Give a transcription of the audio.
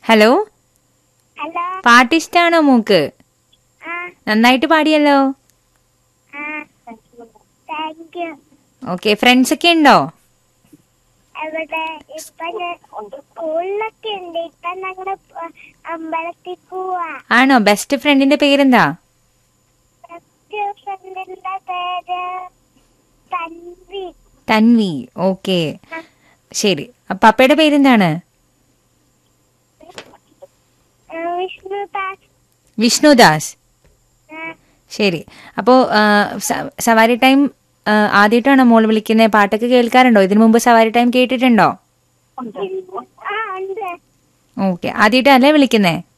hello hello പാട്ട് ഇഷ്ടാണോ മൂക്ക് ആ നന്നായിട്ട് പാടിയല്ലോ ആ താങ്ക് യു ഓക്കെ ഫ്രണ്ട്സ് ഒക്കെ ഉണ്ടോ എവിടെ ഇപ്പൊ ഞാൻ സ്കൂളിലൊക്കെ ഉണ്ട് ഇപ്പൊ ഞങ്ങള് പോ- അമ്പലത്തിൽ പോവാ ആണോ ബെസ്റ്റ് ഫ്രണ്ടിന്റെ പേരെന്താ ഫ്രണ്ടിന്റെ പേര് തൻവി തൻവി ഓക്കെ ശരി അപ്പൊ പപ്പയുടെ പേരെന്താണ് ആ, വിഷ്ണുദാസ് വിഷ്ണുദാസ് ആ, ശരി അപ്പോൾ സവാരി ടൈം ആദ്യമായിട്ടാണോ മോൾ വിളിക്കുന്നത് പാട്ടൊക്കെ കേൾക്കാറുണ്ടോ ഇതിനു മുമ്പ് സവാരി ടൈം കേട്ടിട്ടുണ്ടോ ആ ഉണ്ട് ഓക്കെ ആദ്യമായിട്ടല്ലേ വിളിക്കുന്നേ